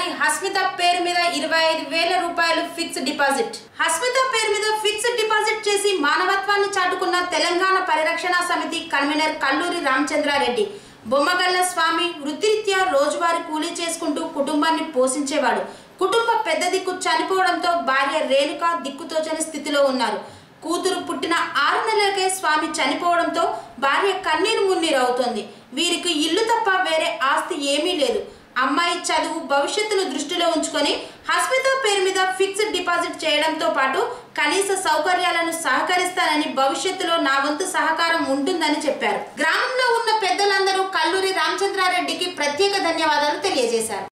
అధికారి హస్మిత పేరు మీద ఇరవై ఐదు వేల రూపాయలు ఫిక్స్ డిపాజిట్ హస్మిత పేరు మీద ఫిక్స్డ్ డిపాజిట్ చేసి మానవత్వాన్ని చాటుకున్న తెలంగాణ పరిరక్షణ సమితి కన్వీనర్ కల్లూరి రామచంద్రారెడ్డి బొమ్మగల్ల స్వామి వృత్తిరీత్యా రోజువారీ కూలీ చేసుకుంటూ కుటుంబాన్ని పోషించేవాడు కుటుంబ పెద్ద దిక్కు చనిపోవడంతో భార్య రేణుక దిక్కుతోచని స్థితిలో ఉన్నారు కూతురు పుట్టిన ఆరు నెలలకే స్వామి చనిపోవడంతో భార్య కన్నీరు మున్నీరు అవుతోంది వీరికి ఇల్లు తప్ప వేరే ఆస్తి ఏమీ లేదు అమ్మాయి చదువు భవిష్యత్తును దృష్టిలో ఉంచుకొని హస్పిత పేరు మీద ఫిక్స్డ్ డిపాజిట్ చేయడంతో పాటు కనీస సౌకర్యాలను సహకరిస్తానని భవిష్యత్తులో నా వంతు సహకారం ఉంటుందని చెప్పారు గ్రామంలో ఉన్న పెద్దలందరూ కల్లూరి రామచంద్రారెడ్డికి ప్రత్యేక ధన్యవాదాలు తెలియజేశారు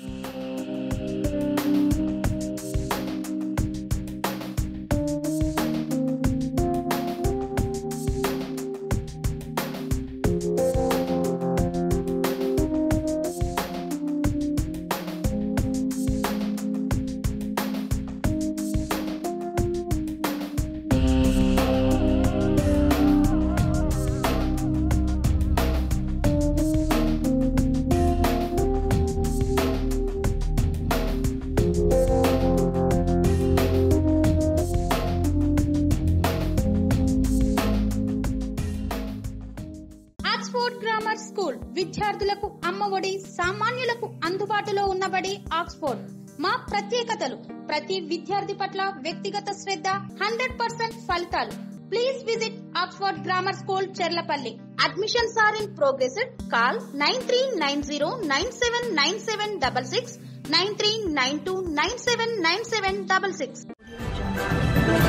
ఆక్స్ఫోర్డ్ గ్రామర్ స్కూల్ విద్యార్థులకు అమ్మఒడి సామాన్యులకు అందుబాటులో ఉన్నబడి ఆక్స్ఫోర్డ్ మా ప్రత్యేకతలు ప్రతి విద్యార్థి పట్ల వ్యక్తిగత శ్రద్ధ హండ్రెడ్ పర్సెంట్ ఫలితాలు please visit Oxford grammar school Cherlapalli admissions are in progress call nine three nine zero nine seven nine seven double six nine three nine two nine seven nine seven double six